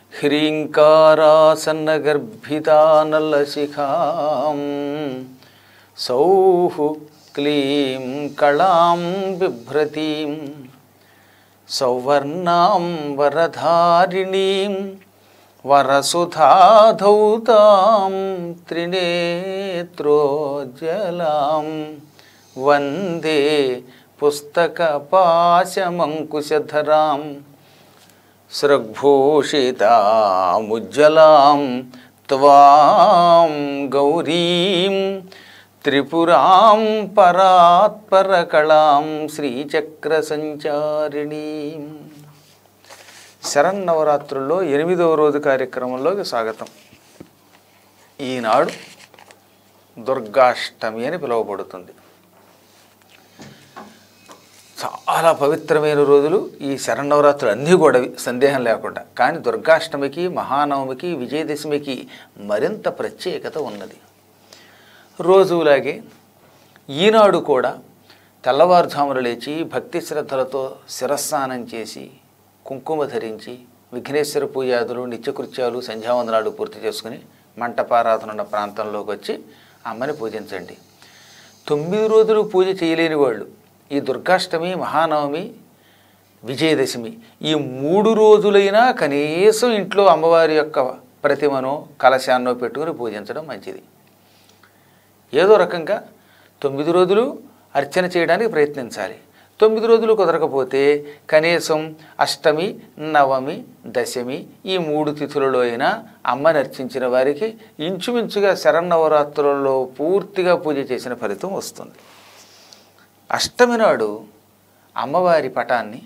హ్రీంకారాసన్నగర్భితానలశిఖాం సౌః క్లీం కళాం బిభ్రతీం సౌవర్ణాం వరధారిణీం వరసుధాధౌతాం త్రినేత్రోజ్జలాం వందే పుస్తకపాశమంకుశధరాం సృగ్భూషితాముజ్జలాం త్వాం గౌరీం త్రిపురాం పరాత్పరకళాం శ్రీచక్రసంచారిణీం శరన్నవరాత్రుల్లో ఎనిమిదవ రోజు కార్యక్రమంలోకి స్వాగతం ఈనాడు దుర్గాష్టమి అని పిలువబడుతుంది చాలా పవిత్రమైన రోజులు ఈ శరన్నవరాత్రులు అన్నీ కూడా సందేహం లేకుండా కానీ దుర్గాష్టమికి మహానవమికి విజయదశమికి మరింత ప్రత్యేకత ఉన్నది రోజులాగే ఈనాడు కూడా తెల్లవారుజామున లేచి భక్తి శ్రద్ధలతో శిరస్నానం చేసి కుంకుమ ధరించి విఘ్నేశ్వర పూజాదులు నిత్యకృత్యాలు సంధ్యావందనాలు పూర్తి చేసుకుని మంటపారాధన ఉన్న ప్రాంతంలోకి వచ్చి అమ్మని పూజించండి తొమ్మిది రోజులు పూజ చేయలేని వాళ్ళు ఈ దుర్గాష్టమి మహానవమి విజయదశమి ఈ మూడు రోజులైనా కనీసం ఇంట్లో అమ్మవారి యొక్క ప్రతిమనో కలశాన్నో పెట్టుకుని పూజించడం మంచిది ఏదో రకంగా తొమ్మిది రోజులు అర్చన చేయడానికి ప్రయత్నించాలి తొమ్మిది రోజులు కుదరకపోతే కనీసం అష్టమి నవమి దశమి ఈ మూడు తిథులలో అయినా అమ్మని అర్చించిన వారికి ఇంచుమించుగా శరన్నవరాత్రులలో పూర్తిగా పూజ చేసిన ఫలితం వస్తుంది అష్టమి నాడు అమ్మవారి పటాన్ని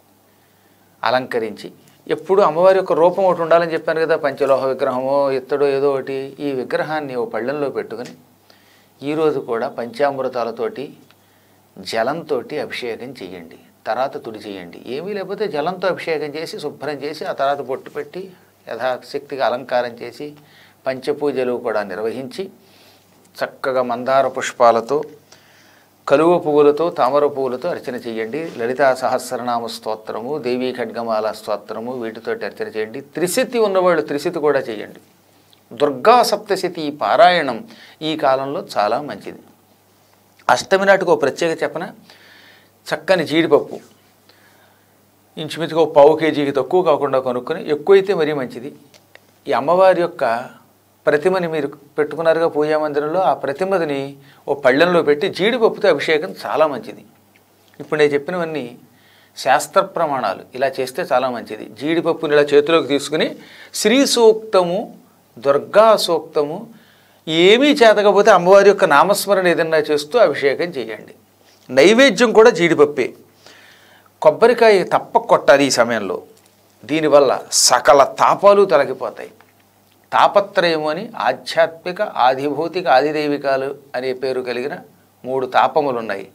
అలంకరించి ఎప్పుడు అమ్మవారి యొక్క రూపం ఒకటి ఉండాలని చెప్పాను కదా పంచలోహ విగ్రహమో ఇత్తడో ఏదో ఒకటి ఈ విగ్రహాన్ని ఓ పళ్ళెంలో పెట్టుకుని ఈరోజు కూడా పంచామృతాలతోటి జలంతో అభిషేకం చేయండి తర్వాత తుడి చేయండి ఏమీ లేకపోతే జలంతో అభిషేకం చేసి శుభ్రం చేసి ఆ తర్వాత బొట్టు పెట్టి యథాశక్తిగా అలంకారం చేసి పంచపూజలు కూడా నిర్వహించి చక్కగా మందార పుష్పాలతో కలువ పువ్వులతో తామర పువ్వులతో అర్చన చేయండి లలితా సహస్రనామ స్తోత్రము దేవీ ఖడ్గమాల స్తోత్రము వీటితోటి అర్చన చేయండి త్రిశతి ఉన్నవాళ్ళు త్రిశతి కూడా చేయండి దుర్గా సప్తశతి పారాయణం ఈ కాలంలో చాలా మంచిది అష్టమి నాటికి ఒక ప్రత్యేక చెప్పన చక్కని జీడిపప్పు ఇంచుమించుగా ఒక పావు కేజీకి తక్కువ కాకుండా కొనుక్కొని ఎక్కువైతే మరీ మంచిది ఈ అమ్మవారి యొక్క ప్రతిమని మీరు పెట్టుకున్నారుగా పూజా మందిరంలో ఆ ప్రతిమని ఓ పళ్ళెంలో పెట్టి జీడిపప్పుతో అభిషేకం చాలా మంచిది ఇప్పుడు నేను చెప్పినవన్నీ శాస్త్ర ప్రమాణాలు ఇలా చేస్తే చాలా మంచిది జీడిపప్పుని ఇలా చేతిలోకి తీసుకుని శ్రీ సూక్తము దుర్గా సూక్తము ఏమీ చేతకపోతే అమ్మవారి యొక్క నామస్మరణ ఏదన్నా చేస్తూ అభిషేకం చేయండి నైవేద్యం కూడా జీడిపప్పే కొబ్బరికాయ తప్ప కొట్టాలి ఈ సమయంలో దీనివల్ల సకల తాపాలు తొలగిపోతాయి తాపత్రయము అని ఆధ్యాత్మిక ఆధిభౌతిక ఆదిదైవికాలు అనే పేరు కలిగిన మూడు తాపములు ఉన్నాయి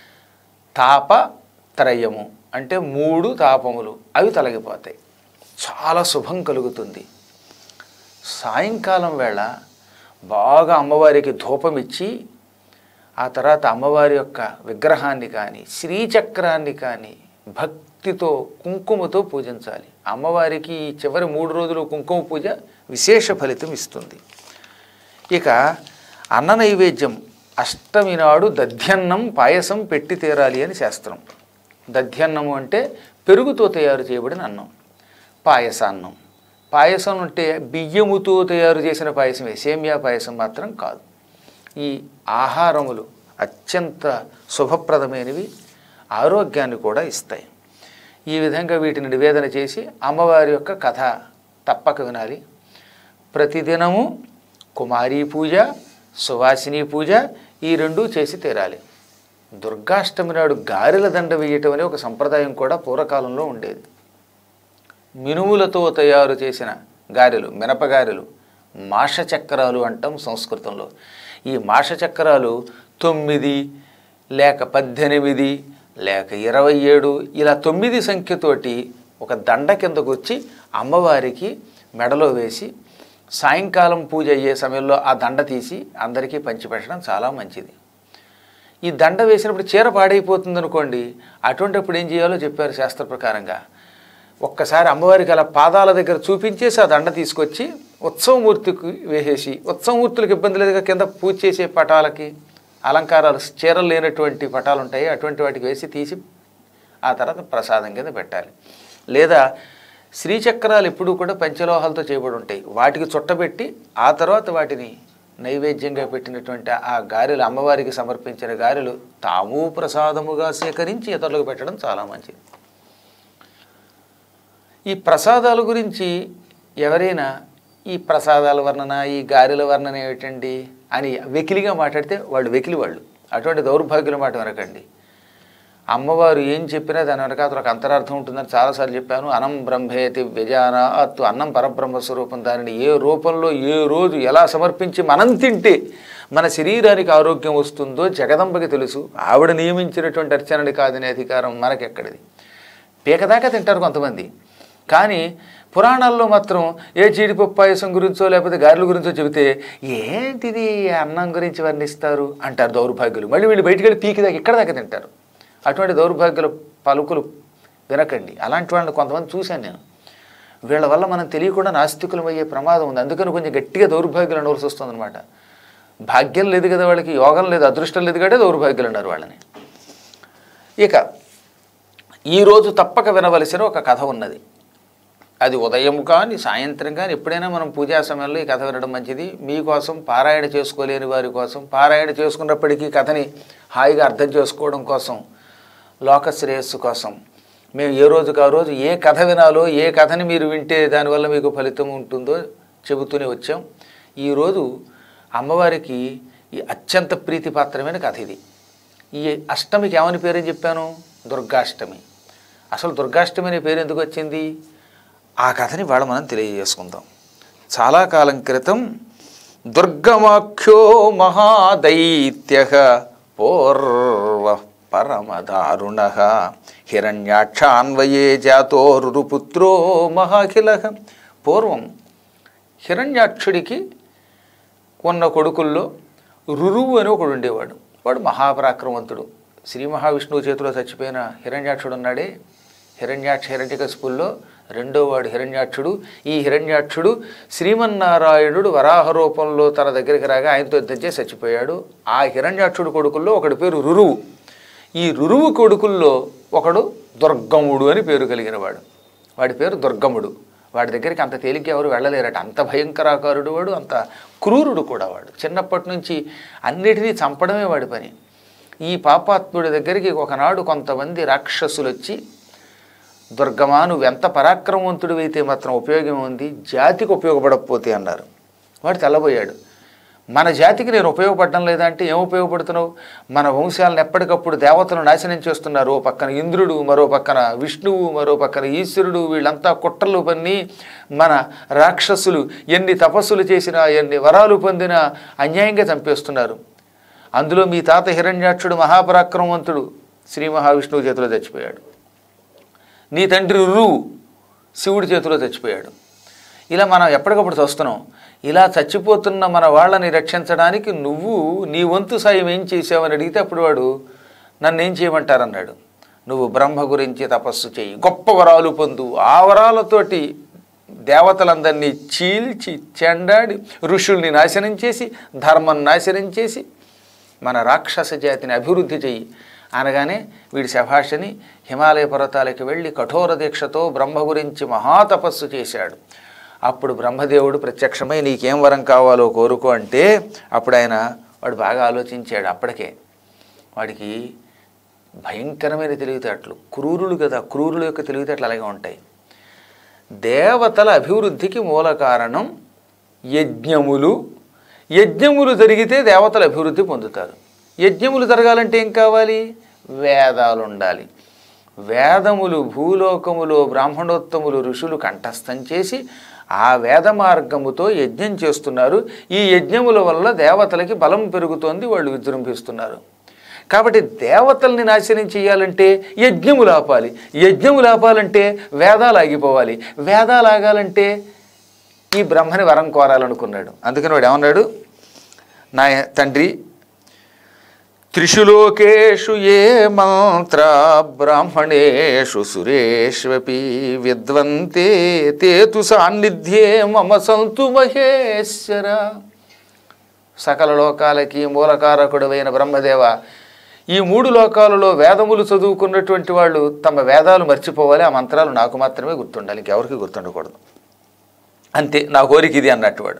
తాపత్రయము అంటే మూడు తాపములు అవి తొలగిపోతాయి చాలా శుభం కలుగుతుంది సాయంకాలం వేళ బాగా అమ్మవారికి ధూపం ఇచ్చి ఆ తర్వాత అమ్మవారి యొక్క విగ్రహాన్ని కానీ శ్రీచక్రాన్ని కానీ భక్తితో కుంకుమతో పూజించాలి అమ్మవారికి ఈ చివరి మూడు రోజులు కుంకుమ పూజ విశేష ఫలితం ఇస్తుంది ఇక అన్న నైవేద్యం అష్టమి నాడు దధ్యన్నం పాయసం పెట్టి తీరాలి అని శాస్త్రం దధ్యన్నము అంటే పెరుగుతో తయారు చేయబడిన అన్నం పాయసాన్నం పాయసం అంటే బియ్యముతో తయారు చేసిన పాయసమే సేమియా పాయసం మాత్రం కాదు ఈ ఆహారములు అత్యంత శుభప్రదమైనవి ఆరోగ్యాన్ని కూడా ఇస్తాయి ఈ విధంగా వీటిని నివేదన చేసి అమ్మవారి యొక్క కథ తప్పక వినాలి ప్రతిదినము కుమారీ పూజ సువాసిని పూజ ఈ రెండూ చేసి తీరాలి దుర్గాష్టమి నాడు గారెల దండ వేయటం అనే ఒక సంప్రదాయం కూడా పూర్వకాలంలో ఉండేది మినుములతో తయారు చేసిన గారెలు మినపగారెలు మాష చక్రాలు అంటాం సంస్కృతంలో ఈ మాష చక్రాలు తొమ్మిది లేక పద్దెనిమిది లేక ఇరవై ఏడు ఇలా తొమ్మిది సంఖ్యతోటి ఒక దండ కిందకు వచ్చి అమ్మవారికి మెడలో వేసి సాయంకాలం పూజ అయ్యే సమయంలో ఆ దండ తీసి అందరికీ పంచిపెట్టడం చాలా మంచిది ఈ దండ వేసినప్పుడు చీర పాడైపోతుంది అనుకోండి అటువంటిప్పుడు ఏం చేయాలో చెప్పారు శాస్త్ర ప్రకారంగా ఒక్కసారి అమ్మవారికి అలా పాదాల దగ్గర చూపించేసి ఆ దండ తీసుకొచ్చి ఉత్సవమూర్తికి వేసేసి ఉత్సవమూర్తులకు ఇబ్బంది లేదుగా కింద పూజ చేసే పటాలకి అలంకారాలు చీరలు లేనటువంటి పటాలు ఉంటాయి అటువంటి వాటికి వేసి తీసి ఆ తర్వాత ప్రసాదం కింద పెట్టాలి లేదా శ్రీచక్రాలు ఎప్పుడూ కూడా పంచలోహాలతో చేయబడి ఉంటాయి వాటికి చుట్టబెట్టి ఆ తర్వాత వాటిని నైవేద్యంగా పెట్టినటువంటి ఆ గారెలు అమ్మవారికి సమర్పించిన గారెలు తాము ప్రసాదముగా సేకరించి ఇతరులకు పెట్టడం చాలా మంచిది ఈ ప్రసాదాల గురించి ఎవరైనా ఈ ప్రసాదాల వర్ణన ఈ గారెల వర్ణన ఏమిటండి అని వెకిలిగా మాట్లాడితే వాళ్ళు వెకిలి వాళ్ళు అటువంటి దౌర్భాగ్యుల మాట వినకండి అమ్మవారు ఏం చెప్పినా దాని వెనకాతల ఒక అంతరార్థం ఉంటుందని చాలాసార్లు చెప్పాను అనం బ్రహ్మేతి వ్యజాన అత్తు అన్నం పరబ్రహ్మ స్వరూపం దానిని ఏ రూపంలో ఏ రోజు ఎలా సమర్పించి మనం తింటే మన శరీరానికి ఆరోగ్యం వస్తుందో జగదంబకి తెలుసు ఆవిడ నియమించినటువంటి అర్చనని కాదనే అధికారం మనకెక్కడిది పీకదాకా తింటారు కొంతమంది కానీ పురాణాల్లో మాత్రం ఏ జీడిపప్పు పాయసం గురించో లేకపోతే గారెల గురించో చెబితే ఏంటిది అన్నం గురించి వర్ణిస్తారు అంటారు దౌర్భాగ్యులు మళ్ళీ వీళ్ళు బయటికి వెళ్ళి పీకి దాకా ఇక్కడ దాకా తింటారు అటువంటి దౌర్భాగ్యుల పలుకులు వినకండి అలాంటి వాళ్ళని కొంతమంది చూశాను నేను వీళ్ళ వల్ల మనం తెలియకుండా నాస్తికులం అయ్యే ప్రమాదం ఉంది అందుకని కొంచెం గట్టిగా దౌర్భాగ్యులు అనవలసి వస్తుందన్నమాట భాగ్యం లేదు కదా వాళ్ళకి యోగం లేదు అదృష్టం లేదు కాబట్టి దౌర్భాగ్యులు అన్నారు వాళ్ళని ఇక ఈరోజు తప్పక వినవలసిన ఒక కథ ఉన్నది అది ఉదయం కానీ సాయంత్రం కానీ ఎప్పుడైనా మనం పూజా సమయంలో ఈ కథ వినడం మంచిది మీకోసం పారాయణ చేసుకోలేని వారి కోసం పారాయణ చేసుకున్నప్పటికీ కథని హాయిగా అర్థం చేసుకోవడం కోసం లోక శ్రేయస్సు కోసం మేము ఏ రోజుకు ఆ రోజు ఏ కథ వినాలో ఏ కథని మీరు వింటే దానివల్ల మీకు ఫలితం ఉంటుందో చెబుతూనే వచ్చాం ఈరోజు అమ్మవారికి ఈ అత్యంత ప్రీతిపాత్రమైన కథ ఇది ఈ అష్టమికి ఏమని పేరని చెప్పాను దుర్గాష్టమి అసలు దుర్గాష్టమి అనే పేరు ఎందుకు వచ్చింది ఆ కథని వాళ్ళ మనం తెలియజేసుకుందాం చాలా కాలం క్రితం దుర్గమాఖ్యో మహాదైత్య పూర్వ పరమదారుణ హిరణ్యాక్షాన్వయే జాతో రురుపుత్రో మహాఖిల పూర్వం హిరణ్యాక్షుడికి ఉన్న కొడుకుల్లో రురువు అని ఒకడు ఉండేవాడు వాడు మహాపరాక్రమవంతుడు శ్రీ మహావిష్ణువు చేతిలో చచ్చిపోయిన హిరణ్యాక్షుడు ఉన్నాడే హిరణ్యాక్ష హిరణ్యకశిపుల్లో రెండో వాడు హిరణ్యాక్షుడు ఈ హిరణ్యాక్షుడు శ్రీమన్నారాయణుడు వరాహ రూపంలో తన దగ్గరికి రాగా ఆయనతో యుద్ధం చేసి చచ్చిపోయాడు ఆ హిరణ్యాక్షుడు కొడుకుల్లో ఒకడి పేరు రురువు ఈ రురువు కొడుకుల్లో ఒకడు దుర్గముడు అని పేరు కలిగిన వాడు వాడి పేరు దుర్గముడు వాడి దగ్గరికి అంత తేలిగ్గా ఎవరు వెళ్ళలేరట అంత భయంకరాకారుడు వాడు అంత క్రూరుడు కూడా వాడు చిన్నప్పటి నుంచి అన్నిటినీ చంపడమే వాడి పని ఈ పాపాత్ముడి దగ్గరికి ఒకనాడు కొంతమంది రాక్షసులు వచ్చి దుర్గమా నువ్వు ఎంత పరాక్రమవంతుడు అయితే మాత్రం ఉపయోగం ఉంది జాతికి ఉపయోగపడకపోతే అన్నారు వాడు తెల్లబోయాడు మన జాతికి నేను ఉపయోగపడడం లేదా అంటే ఏం ఉపయోగపడుతున్నావు మన వంశాలను ఎప్పటికప్పుడు దేవతలు నాశనం చేస్తున్నారు ఓ పక్కన ఇంద్రుడు మరో పక్కన విష్ణువు మరో పక్కన ఈశ్వరుడు వీళ్ళంతా కుట్రలు పన్ని మన రాక్షసులు ఎన్ని తపస్సులు చేసినా ఎన్ని వరాలు పొందినా అన్యాయంగా చంపేస్తున్నారు అందులో మీ తాత హిరణ్యాక్షుడు మహాపరాక్రమవంతుడు శ్రీ మహావిష్ణువు చేతిలో చచ్చిపోయాడు నీ తండ్రి రు శివుడి చేతిలో చచ్చిపోయాడు ఇలా మనం ఎప్పటికప్పుడు చూస్తున్నాం ఇలా చచ్చిపోతున్న మన వాళ్ళని రక్షించడానికి నువ్వు నీ వంతు సాయం ఏం చేసావని అడిగితే అప్పుడు వాడు నన్ను ఏం చేయమంటారన్నాడు నువ్వు బ్రహ్మ గురించి తపస్సు చేయి గొప్ప వరాలు పొందు ఆ వరాలతోటి దేవతలందరినీ చీల్చి చెండాడి ఋషుల్ని నాశనం చేసి ధర్మం నాశనం చేసి మన రాక్షస జాతిని అభివృద్ధి చెయ్యి అనగానే వీడి శభాషని హిమాలయ పర్వతాలకు వెళ్ళి కఠోర దీక్షతో బ్రహ్మ గురించి మహాతపస్సు చేశాడు అప్పుడు బ్రహ్మదేవుడు ప్రత్యక్షమై నీకేం వరం కావాలో కోరుకో అంటే అప్పుడు ఆయన వాడు బాగా ఆలోచించాడు అప్పటికే వాడికి భయంకరమైన తెలివితేటలు క్రూరులు కదా క్రూరుల యొక్క తెలివితేటలు అలాగే ఉంటాయి దేవతల అభివృద్ధికి మూల కారణం యజ్ఞములు యజ్ఞములు జరిగితే దేవతలు అభివృద్ధి పొందుతారు యజ్ఞములు జరగాలంటే ఏం కావాలి వేదాలు ఉండాలి వేదములు భూలోకములో బ్రాహ్మణోత్తములు ఋషులు కంఠస్థం చేసి ఆ వేద మార్గముతో యజ్ఞం చేస్తున్నారు ఈ యజ్ఞముల వల్ల దేవతలకి బలం పెరుగుతోంది వాళ్ళు విజృంభిస్తున్నారు కాబట్టి దేవతల్ని నాశనం చేయాలంటే యజ్ఞములు ఆపాలి యజ్ఞములు ఆపాలంటే వేదాలు ఆగిపోవాలి వేదాలు ఆగాలంటే ఈ బ్రహ్మని వరం కోరాలనుకున్నాడు అందుకని వాడు ఏమన్నాడు నా తండ్రి త్రిషు లోకేషు ఏ మంత్ర బ్రాహ్మణేషు సురేష్వపి విద్వంతే తేతు సాన్నిధ్యే మమ సంతు మహేశ్వర సకల లోకాలకి మూలకారకుడవైన బ్రహ్మదేవ ఈ మూడు లోకాలలో వేదములు చదువుకున్నటువంటి వాళ్ళు తమ వేదాలు మర్చిపోవాలి ఆ మంత్రాలు నాకు మాత్రమే గుర్తుండాలి ఇంకెవరికి గుర్తుండకూడదు అంతే నా కోరిక ఇది అన్నట్టు వాడు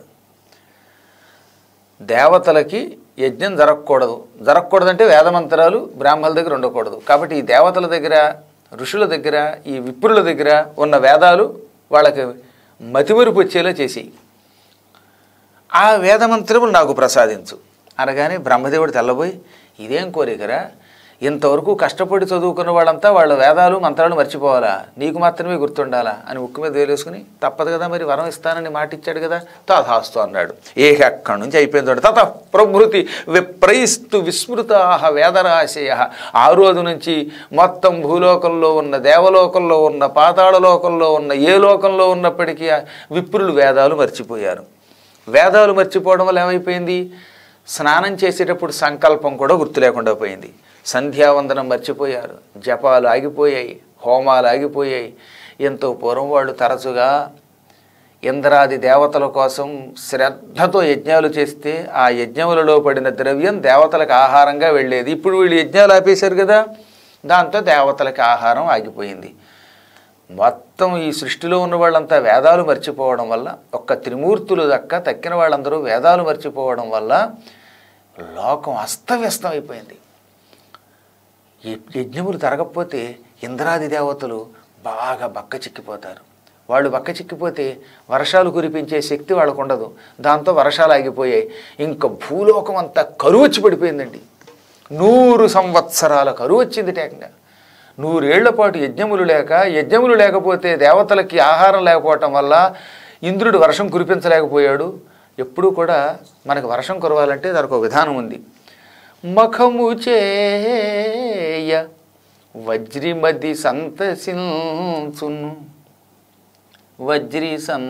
దేవతలకి యజ్ఞం జరగకూడదు జరగకూడదంటే వేదమంత్రాలు బ్రాహ్మణుల దగ్గర ఉండకూడదు కాబట్టి ఈ దేవతల దగ్గర ఋషుల దగ్గర ఈ విప్రుల దగ్గర ఉన్న వేదాలు వాళ్ళకి మతిమరుపు వచ్చేలా చేసేయి ఆ వేదమంత్రములు నాకు ప్రసాదించు అనగానే బ్రహ్మదేవుడు తెల్లబోయి ఇదేం కోరికరా ఇంతవరకు కష్టపడి చదువుకున్న వాళ్ళంతా వాళ్ళ వేదాలు మంత్రాలు మర్చిపోవాలా నీకు మాత్రమే గుర్తుండాలా అని ఉక్కు మీద వేలేసుకుని తప్పదు కదా మరి వరం ఇస్తానని మాట ఇచ్చాడు కదా తథాస్తు అన్నాడు ఏక అక్కడి నుంచి అయిపోయింది తత ప్రభృతి విప్రయిస్తు విస్మృతాహ వేదరాశయ ఆ రోజు నుంచి మొత్తం భూలోకంలో ఉన్న దేవలోకంలో ఉన్న పాతాళలోకంలో ఉన్న ఏ లోకంలో ఉన్నప్పటికీ ఆ విప్రులు వేదాలు మర్చిపోయారు వేదాలు మర్చిపోవడం వల్ల ఏమైపోయింది స్నానం చేసేటప్పుడు సంకల్పం కూడా గుర్తు లేకుండా పోయింది సంధ్యావందనం మర్చిపోయారు జపాలు ఆగిపోయాయి హోమాలు ఆగిపోయాయి ఎంతో పూర్వం వాళ్ళు తరచుగా ఇంద్రాది దేవతల కోసం శ్రద్ధతో యజ్ఞాలు చేస్తే ఆ యజ్ఞములలో పడిన ద్రవ్యం దేవతలకు ఆహారంగా వెళ్ళేది ఇప్పుడు వీళ్ళు యజ్ఞాలు ఆపేశారు కదా దాంతో దేవతలకి ఆహారం ఆగిపోయింది మొత్తం ఈ సృష్టిలో ఉన్న వాళ్ళంతా వేదాలు మర్చిపోవడం వల్ల ఒక్క త్రిమూర్తులు దక్క తక్కిన వాళ్ళందరూ వేదాలు మర్చిపోవడం వల్ల లోకం అస్తవ్యస్తం అయిపోయింది ఈ యజ్ఞములు తరగకపోతే ఇంద్రాది దేవతలు బాగా బక్క చిక్కిపోతారు వాళ్ళు బక్క చిక్కిపోతే వర్షాలు కురిపించే శక్తి వాళ్ళకు ఉండదు దాంతో వర్షాలు ఆగిపోయాయి ఇంకా భూలోకం అంతా కరువు వచ్చి పడిపోయిందండి నూరు సంవత్సరాల కరువు వచ్చింది ఏకంగా నూరేళ్ల పాటు యజ్ఞములు లేక యజ్ఞములు లేకపోతే దేవతలకి ఆహారం లేకపోవటం వల్ల ఇంద్రుడు వర్షం కురిపించలేకపోయాడు ఎప్పుడూ కూడా మనకు వర్షం కురవాలంటే దానికి ఒక విధానం ఉంది మఖము చేయ వజ్రిమది సంతసించును వజ్రి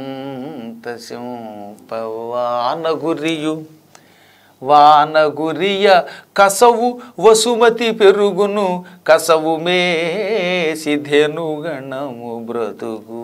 సంతసింపవానగురియు వానగురియ కసవు వసుమతి పెరుగును కసవు మేసిధెను గణము బ్రతుకు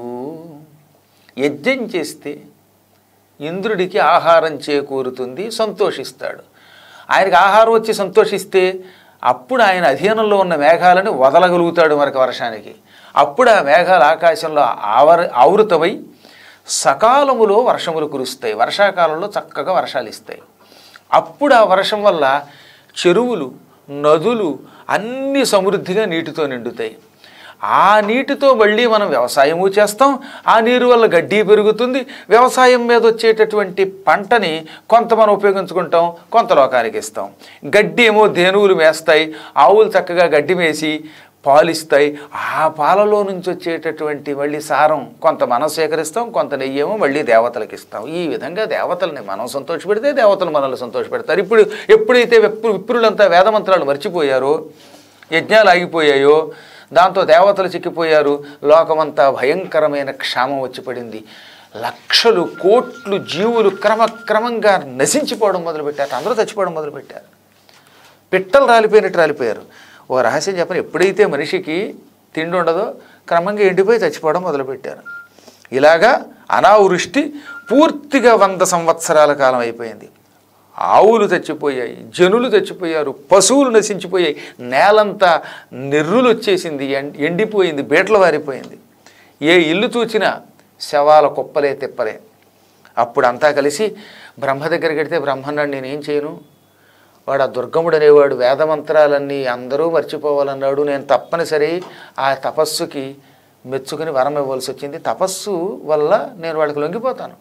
యజ్ఞం చేస్తే ఇంద్రుడికి ఆహారం చేకూరుతుంది సంతోషిస్తాడు ఆయనకి ఆహారం వచ్చి సంతోషిస్తే అప్పుడు ఆయన అధీనంలో ఉన్న మేఘాలను వదలగలుగుతాడు మనకి వర్షానికి అప్పుడు ఆ మేఘాలు ఆకాశంలో ఆవర ఆవృతమై సకాలములో వర్షములు కురుస్తాయి వర్షాకాలంలో చక్కగా వర్షాలు ఇస్తాయి అప్పుడు ఆ వర్షం వల్ల చెరువులు నదులు అన్నీ సమృద్ధిగా నీటితో నిండుతాయి ఆ నీటితో మళ్ళీ మనం వ్యవసాయము చేస్తాం ఆ నీరు వల్ల గడ్డి పెరుగుతుంది వ్యవసాయం మీద వచ్చేటటువంటి పంటని కొంత మనం ఉపయోగించుకుంటాం కొంత లోకానికి ఇస్తాం గడ్డి ఏమో ధేనువులు మేస్తాయి ఆవులు చక్కగా గడ్డి మేసి పాలిస్తాయి ఆ పాలలో నుంచి వచ్చేటటువంటి మళ్ళీ సారం కొంత మనం సేకరిస్తాం కొంత నెయ్యేమో మళ్ళీ దేవతలకు ఇస్తాం ఈ విధంగా దేవతల్ని మనం సంతోషపెడితే దేవతలు మనల్ని సంతోషపెడతారు ఇప్పుడు ఎప్పుడైతే విప్రు విప్రులంతా వేదమంత్రాలు మర్చిపోయారో యజ్ఞాలు ఆగిపోయాయో దాంతో దేవతలు చిక్కిపోయారు లోకమంతా భయంకరమైన క్షామం వచ్చి పడింది లక్షలు కోట్లు జీవులు క్రమక్రమంగా నశించిపోవడం మొదలుపెట్టారు అందరూ చచ్చిపోవడం మొదలుపెట్టారు పిట్టలు రాలిపోయినట్టు రాలిపోయారు ఓ రహస్యం చెప్పని ఎప్పుడైతే మనిషికి తిండి ఉండదో క్రమంగా ఎండిపోయి చచ్చిపోవడం మొదలుపెట్టారు ఇలాగా అనావృష్టి పూర్తిగా వంద సంవత్సరాల కాలం అయిపోయింది ఆవులు చచ్చిపోయాయి జనులు చచ్చిపోయారు పశువులు నశించిపోయాయి నేలంతా నెర్రులు వచ్చేసింది ఎం- ఎండిపోయింది బీటలు వారిపోయింది ఏ ఇల్లు చూచినా శవాల కుప్పలే తిప్పలే అప్పుడు అంతా కలిసి బ్రహ్మ దగ్గరికి వెడితే బ్రహ్మన్నాడు నేనేం చేయను వాడు ఆ దుర్గముడు అనేవాడు వేదమంత్రాలన్నీ అందరూ మర్చిపోవాలన్నాడు నేను తప్పనిసరి ఆ తపస్సుకి మెచ్చుకుని వరం ఇవ్వాల్సి వచ్చింది తపస్సు వల్ల నేను వాళ్ళకి లొంగిపోతాను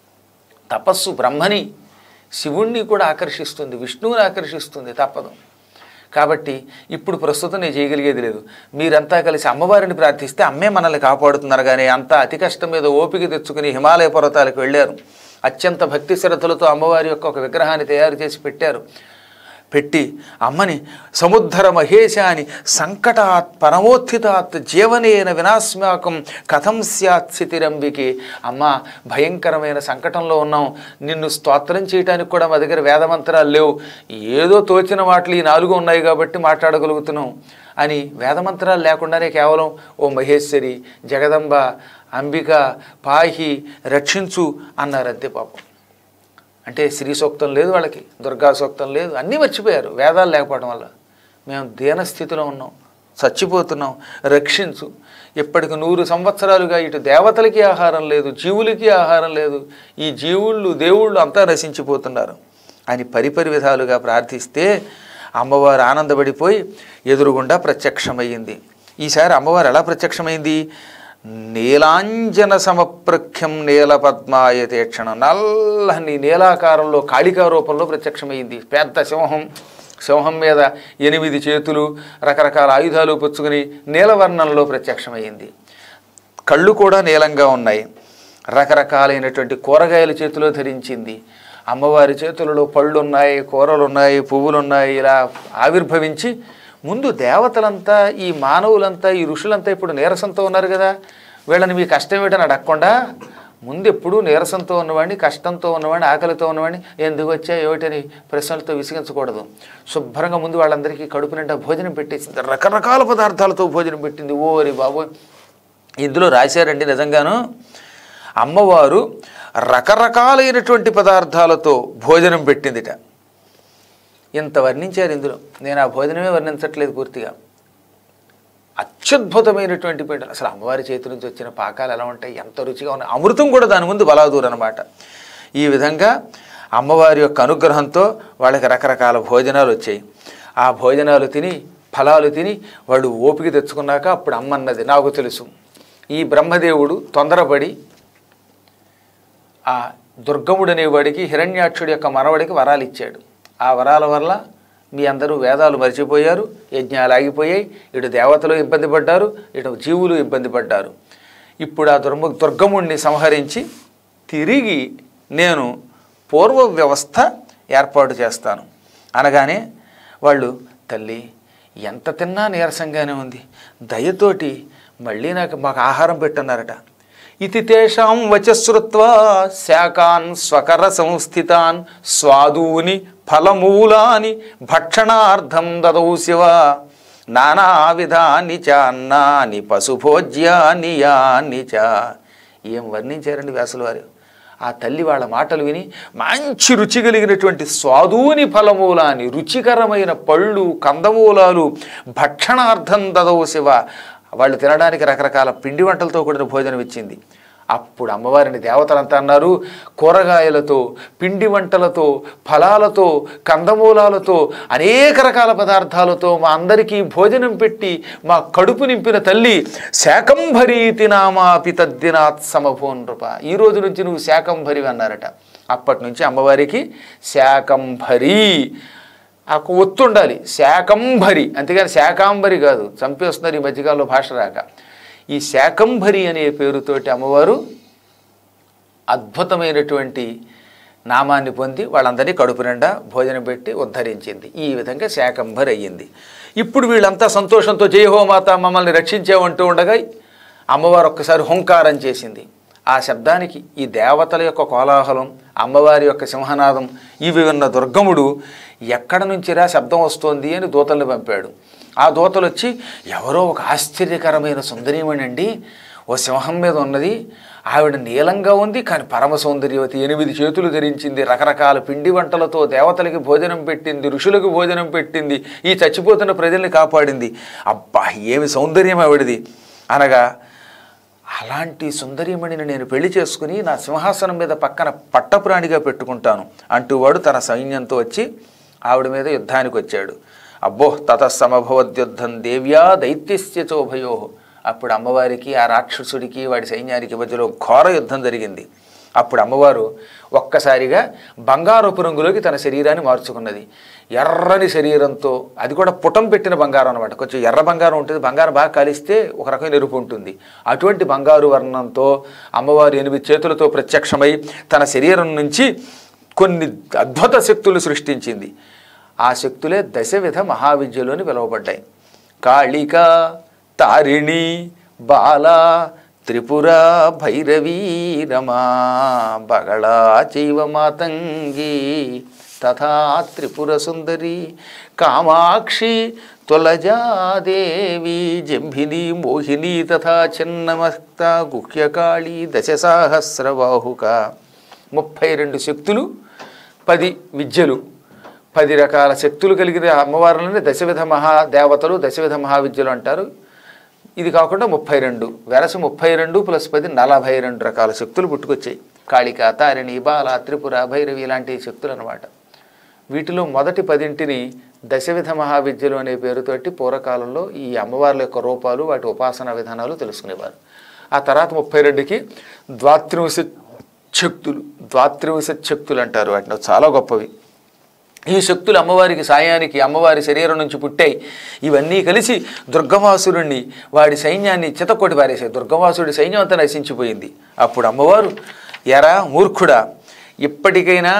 తపస్సు బ్రహ్మని శివుణ్ణి కూడా ఆకర్షిస్తుంది విష్ణువుని ఆకర్షిస్తుంది తప్పదు కాబట్టి ఇప్పుడు ప్రస్తుతం నేను చేయగలిగేది లేదు మీరంతా కలిసి అమ్మవారిని ప్రార్థిస్తే అమ్మే మనల్ని కాపాడుతున్నారు కానీ అంతా అతి కష్టం మీద ఓపిక తెచ్చుకుని హిమాలయ పర్వతాలకు వెళ్ళారు అత్యంత భక్తి శ్రద్ధలతో అమ్మవారి యొక్క ఒక విగ్రహాన్ని తయారు చేసి పెట్టారు పెట్టి అమ్మని సముద్ధర మహేశాని సంకటాత్ పరమోత్థితాత్ జీవనేన వినాశ్మాకం కథం స్యాత్ స్థితిరంబికి అమ్మ భయంకరమైన సంకటంలో ఉన్నాం నిన్ను స్తోత్రం చేయడానికి కూడా మా దగ్గర వేదమంత్రాలు లేవు ఏదో తోచిన మాటలు ఈ నాలుగు ఉన్నాయి కాబట్టి మాట్లాడగలుగుతున్నాం అని వేదమంత్రాలు లేకుండానే కేవలం ఓ మహేశ్వరి జగదంబ అంబిక పాహి రక్షించు అన్నారు అంతే పాపం అంటే శ్రీ సూక్తం లేదు వాళ్ళకి దుర్గా సూక్తం లేదు అన్నీ మర్చిపోయారు వేదాలు లేకపోవడం వల్ల మేము దీనస్థితిలో ఉన్నాం చచ్చిపోతున్నాం రక్షించు ఇప్పటికి నూరు సంవత్సరాలుగా ఇటు దేవతలకి ఆహారం లేదు జీవులకి ఆహారం లేదు ఈ జీవుళ్ళు దేవుళ్ళు అంతా నశించిపోతున్నారు అని పరిపరి విధాలుగా ప్రార్థిస్తే అమ్మవారు ఆనందపడిపోయి ఎదురుగుండా ప్రత్యక్షమయ్యింది ఈసారి అమ్మవారు ఎలా ప్రత్యక్షమైంది నీలాంజన సమప్రఖ్యం నీల పద్మాయ తీక్షణం నల్లని నీలాకారంలో కాళికా రూపంలో ప్రత్యక్షమైంది పెద్ద సింహం సింహం మీద ఎనిమిది చేతులు రకరకాల ఆయుధాలు పుచ్చుకుని నీలవర్ణంలో ప్రత్యక్షమైంది కళ్ళు కూడా నీలంగా ఉన్నాయి రకరకాలైనటువంటి కూరగాయల చేతిలో ధరించింది అమ్మవారి చేతులలో పళ్ళు ఉన్నాయి కూరలు ఉన్నాయి పువ్వులు ఉన్నాయి ఇలా ఆవిర్భవించి ముందు దేవతలంతా ఈ మానవులంతా ఈ ఋషులంతా ఇప్పుడు నీరసంతో ఉన్నారు కదా వీళ్ళని మీ కష్టం ఏంటని అడగకుండా ముందు ఎప్పుడూ నీరసంతో ఉన్నవాడిని కష్టంతో ఉన్నవాడిని ఆకలితో ఉన్నవాడిని ఎందుకు వచ్చా ఏమిటని ప్రశ్నలతో విసిగించకూడదు శుభ్రంగా ముందు వాళ్ళందరికీ కడుపు నిండా భోజనం పెట్టేసింది రకరకాల పదార్థాలతో భోజనం పెట్టింది ఓరి బాబోయ్ ఇందులో రాశారండి నిజంగాను అమ్మవారు రకరకాలైనటువంటి పదార్థాలతో భోజనం పెట్టిందిట ఇంత వర్ణించారు ఇందులో నేను ఆ భోజనమే వర్ణించట్లేదు పూర్తిగా అత్యద్భుతమైనటువంటి పిండి అసలు అమ్మవారి చేతి నుంచి వచ్చిన పాకాలు ఎలా ఉంటాయి ఎంత రుచిగా ఉన్నాయి అమృతం కూడా దాని ముందు బలాదూరు అనమాట ఈ విధంగా అమ్మవారి యొక్క అనుగ్రహంతో వాళ్ళకి రకరకాల భోజనాలు వచ్చాయి ఆ భోజనాలు తిని ఫలాలు తిని వాడు ఓపిక తెచ్చుకున్నాక అప్పుడు అమ్మన్నది నాకు తెలుసు ఈ బ్రహ్మదేవుడు తొందరపడి ఆ దుర్గముడు అనేవాడికి హిరణ్యాక్షుడి యొక్క మనవడికి వరాలు ఇచ్చాడు ఆ వరాల వల్ల మీ అందరూ వేదాలు మర్చిపోయారు యజ్ఞాలు ఆగిపోయాయి ఇటు దేవతలు ఇబ్బంది పడ్డారు ఇటు జీవులు ఇబ్బంది పడ్డారు ఇప్పుడు ఆ దుర్మ దుర్గముడిని సంహరించి తిరిగి నేను పూర్వ వ్యవస్థ ఏర్పాటు చేస్తాను అనగానే వాళ్ళు తల్లి ఎంత తిన్నా నీరసంగానే ఉంది దయతోటి మళ్ళీ నాకు మాకు ఆహారం పెట్టన్నారట ఇది తేషాం వచశ్రుత్వా శాకాన్ స్వకర సంస్థితాన్ స్వాదూని ఫలమూలాని భక్షణార్థం దదౌ శివ నానావిధాని చ అన్నాని పశుభోజ్యాని యాని చ ఏం వర్ణించారండి వ్యాసుల వారు ఆ తల్లి వాళ్ళ మాటలు విని మంచి రుచి కలిగినటువంటి స్వాదూని ఫలమూలాని రుచికరమైన పళ్ళు కందమూలాలు భక్షణార్థం దదవు శివ వాళ్ళు తినడానికి రకరకాల పిండి వంటలతో కూడిన భోజనం ఇచ్చింది అప్పుడు అమ్మవారిని దేవతలంతా అన్నారు కూరగాయలతో పిండి వంటలతో ఫలాలతో కందమూలాలతో అనేక రకాల పదార్థాలతో మా అందరికీ భోజనం పెట్టి మా కడుపు నింపిన తల్లి శాకంభరీతి నామాపి తద్దినాత్ సమభో నృప ఈ రోజు నుంచి నువ్వు శాకంభరి అన్నారట అప్పటి నుంచి అమ్మవారికి శాకంభరి ఆ ఒత్తు ఉండాలి శాకంభరి అంతేగాని శాకాంబరి కాదు చంపేస్తున్నారు ఈ మధ్యకాలంలో భాష రాక ఈ శాకంభరి అనే పేరుతోటి అమ్మవారు అద్భుతమైనటువంటి నామాన్ని పొంది వాళ్ళందరినీ కడుపు నిండా భోజనం పెట్టి ఉద్ధరించింది ఈ విధంగా శాకంభరి అయ్యింది ఇప్పుడు వీళ్ళంతా సంతోషంతో జయహోమాత మమ్మల్ని రక్షించామంటూ ఉండగా అమ్మవారు ఒక్కసారి హుంకారం చేసింది ఆ శబ్దానికి ఈ దేవతల యొక్క కోలాహలం అమ్మవారి యొక్క సింహనాదం ఇవి విన్న దుర్గముడు ఎక్కడ నుంచిరా శబ్దం వస్తోంది అని దూతల్ని పంపాడు ఆ దూతలు వచ్చి ఎవరో ఒక ఆశ్చర్యకరమైన సుందరీమణి ఓ సింహం మీద ఉన్నది ఆవిడ నీలంగా ఉంది కానీ పరమ సౌందర్యవతి ఎనిమిది చేతులు ధరించింది రకరకాల పిండి వంటలతో దేవతలకి భోజనం పెట్టింది ఋషులకు భోజనం పెట్టింది ఈ చచ్చిపోతున్న ప్రజల్ని కాపాడింది అబ్బా ఏమి సౌందర్యం ఆవిడది అనగా అలాంటి సుందరీమణిని నేను పెళ్లి చేసుకుని నా సింహాసనం మీద పక్కన పట్టపురాణిగా పెట్టుకుంటాను అంటూ వాడు తన సైన్యంతో వచ్చి ఆవిడ మీద యుద్ధానికి వచ్చాడు అబ్బో తత సమభవద్యుద్ధం దేవ్యా దైత్యస్య చోభయో అప్పుడు అమ్మవారికి ఆ రాక్షసుడికి వాడి సైన్యానికి మధ్యలో ఘోర యుద్ధం జరిగింది అప్పుడు అమ్మవారు ఒక్కసారిగా బంగారపు రంగులోకి తన శరీరాన్ని మార్చుకున్నది ఎర్రని శరీరంతో అది కూడా పుటం పెట్టిన బంగారం అనమాట కొంచెం ఎర్ర బంగారం ఉంటుంది బంగారం బాగా కలిస్తే ఒక రకమైన ఎరుపు ఉంటుంది అటువంటి బంగారు వర్ణంతో అమ్మవారు ఎనిమిది చేతులతో ప్రత్యక్షమై తన శరీరం నుంచి కొన్ని అద్భుత శక్తులు సృష్టించింది ఆ శక్తులే దశవిధ మహావిద్యలోని పిలువబడ్డాయి కాళిక తారిణి బాల త్రిపుర భైరవీ రమా బగళా చైవ మాతంగి తథా త్రిపుర సుందరి కామాక్షి తులజాదేవి జంభిని మోహిని తథా చిన్నమస్త గుహ్యకాళి దశ సహస్రబాహుక ముప్పై రెండు శక్తులు పది విద్యలు పది రకాల శక్తులు కలిగిన అమ్మవారులని దశవిధ మహాదేవతలు దశవిధ మహావిద్యలు అంటారు ఇది కాకుండా ముప్పై రెండు వెరసి ముప్పై రెండు ప్లస్ పది నలభై రెండు రకాల శక్తులు పుట్టుకొచ్చాయి కాళిక తారిణి బాల త్రిపుర భైరవి ఇలాంటి శక్తులు అనమాట వీటిలో మొదటి పదింటిని దశవిధ మహావిద్యలు అనే పేరుతోటి పూర్వకాలంలో ఈ అమ్మవార్ల యొక్క రూపాలు వాటి ఉపాసన విధానాలు తెలుసుకునేవారు ఆ తర్వాత ముప్పై రెండుకి ద్వాత్రింశ శక్తులు ద్వాత్రింశ శక్తులు అంటారు వాటిని చాలా గొప్పవి ఈ శక్తులు అమ్మవారికి సాయానికి అమ్మవారి శరీరం నుంచి పుట్టాయి ఇవన్నీ కలిసి దుర్గవాసురుణ్ణి వాడి సైన్యాన్ని చితకొట్టి పారేసాయి దుర్గవాసుడి సైన్యం అంతా నశించిపోయింది అప్పుడు అమ్మవారు ఎరా మూర్ఖుడా ఇప్పటికైనా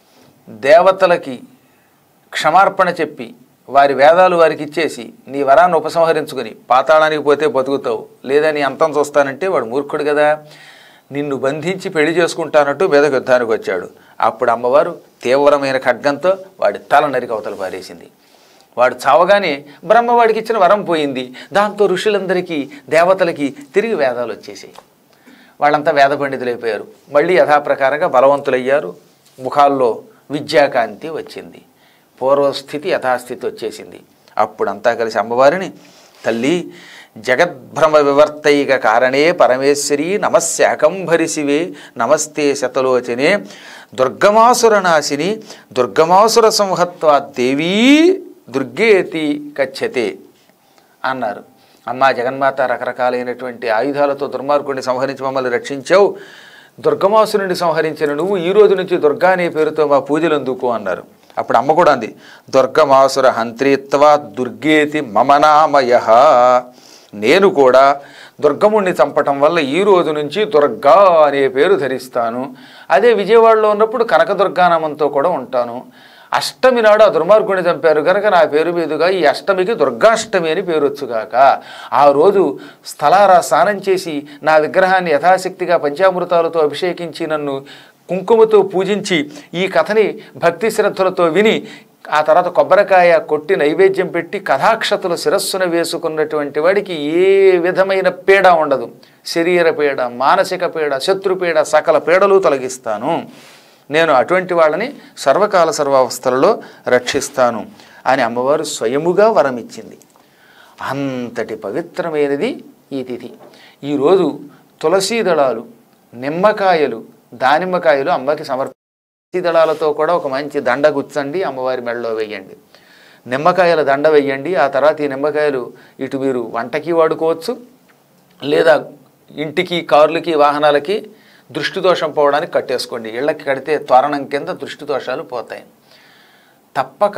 దేవతలకి క్షమార్పణ చెప్పి వారి వేదాలు వారికి ఇచ్చేసి నీ వరాన్ని ఉపసంహరించుకుని పాతాళానికి పోతే బతుకుతావు లేదా నీ అంతం చూస్తానంటే వాడు మూర్ఖుడు కదా నిన్ను బంధించి పెళ్లి చేసుకుంటానంటూ మీదకు యుద్ధానికి వచ్చాడు అప్పుడు అమ్మవారు తీవ్రమైన ఖడ్గంతో వాడి తల నరికి అవతల పారేసింది వాడు చావగానే బ్రహ్మవాడికి ఇచ్చిన వరం పోయింది దాంతో ఋషులందరికీ దేవతలకి తిరిగి వేదాలు వచ్చేసాయి వాళ్ళంతా వేద పండితులైపోయారు మళ్ళీ యథాప్రకారంగా బలవంతులయ్యారు ముఖాల్లో విద్యాకాంతి వచ్చింది పూర్వస్థితి యథాస్థితి వచ్చేసింది అప్పుడంతా కలిసి అమ్మవారిని తల్లి జగద్భ్రమ వివర్తైక కారణే పరమేశ్వరి నమస్యాకంభరి శివే నమస్తే శతలోచనే దుర్గమాసురనాశిని దుర్గమాసుర సంహత్వా దేవీ దుర్గేతి కచ్చతే అన్నారు అమ్మా జగన్మాత రకరకాలైనటువంటి ఆయుధాలతో దుర్మార్గుడిని సంహరించి మమ్మల్ని రక్షించావు దుర్గమాసురుని సంహరించిన నువ్వు ఈ రోజు నుంచి దుర్గా అనే పేరుతో మా పూజలు అందుకో అన్నారు అప్పుడు అమ్మ కూడా అంది దుర్గమాసుర హంత్రిత్వ దుర్గేతి మమనామయ నేను కూడా దుర్గముణ్ణి చంపటం వల్ల ఈ రోజు నుంచి దుర్గా అనే పేరు ధరిస్తాను అదే విజయవాడలో ఉన్నప్పుడు కనకదుర్గానామంతో కూడా ఉంటాను అష్టమి నాడు ఆ దుర్మార్గుని చంపారు కనుక నా పేరు మీదుగా ఈ అష్టమికి దుర్గాష్టమి అని పేరు వచ్చుగాక ఆ రోజు స్థలారా స్నానం చేసి నా విగ్రహాన్ని యథాశక్తిగా పంచామృతాలతో అభిషేకించి నన్ను కుంకుమతో పూజించి ఈ కథని భక్తి శ్రద్ధలతో విని ఆ తర్వాత కొబ్బరికాయ కొట్టి నైవేద్యం పెట్టి కథాక్షతలు శిరస్సున వేసుకున్నటువంటి వాడికి ఏ విధమైన పీడ ఉండదు శరీర పీడ మానసిక పీడ శత్రుపీడ సకల పీడలు తొలగిస్తాను నేను అటువంటి వాళ్ళని సర్వకాల సర్వావస్థలలో రక్షిస్తాను అని అమ్మవారు స్వయముగా వరం ఇచ్చింది అంతటి పవిత్రమైనది ఈ తిథి ఈరోజు తులసీ దళాలు నిమ్మకాయలు దానిమ్మకాయలు అమ్మకి సమర్ప తులసీ దళాలతో కూడా ఒక మంచి దండ గుచ్చండి అమ్మవారి మెడలో వేయండి నిమ్మకాయల దండ వేయండి ఆ తర్వాత ఈ నిమ్మకాయలు ఇటు మీరు వంటకి వాడుకోవచ్చు లేదా ఇంటికి కార్లకి వాహనాలకి దృష్టి దోషం పోవడానికి కట్టేసుకోండి ఇళ్ళకి కడితే త్వరణం కింద దృష్టి దోషాలు పోతాయి తప్పక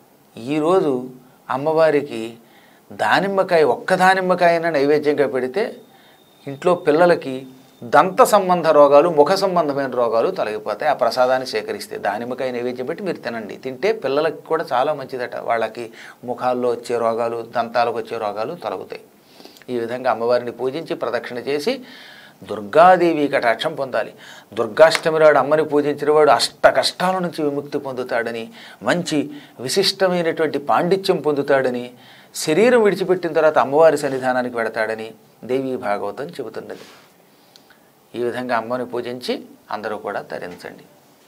ఈరోజు అమ్మవారికి దానిమ్మకాయ ఒక్క దానిమ్మకాయన నైవేద్యంగా పెడితే ఇంట్లో పిల్లలకి దంత సంబంధ రోగాలు ముఖ సంబంధమైన రోగాలు తొలగిపోతాయి ఆ ప్రసాదాన్ని సేకరిస్తే దానిమ్మకాయ నైవేద్యం పెట్టి మీరు తినండి తింటే పిల్లలకి కూడా చాలా మంచిదట వాళ్ళకి ముఖాల్లో వచ్చే రోగాలు దంతాలకు వచ్చే రోగాలు తొలగుతాయి ఈ విధంగా అమ్మవారిని పూజించి ప్రదక్షిణ చేసి దుర్గాదేవి కటాక్షం పొందాలి దుర్గాష్టమి నాడు అమ్మని పూజించిన వాడు అష్ట కష్టాల నుంచి విముక్తి పొందుతాడని మంచి విశిష్టమైనటువంటి పాండిత్యం పొందుతాడని శరీరం విడిచిపెట్టిన తర్వాత అమ్మవారి సన్నిధానానికి వెడతాడని దేవీ భాగవతం చెబుతున్నది ఈ విధంగా అమ్మని పూజించి అందరూ కూడా తరించండి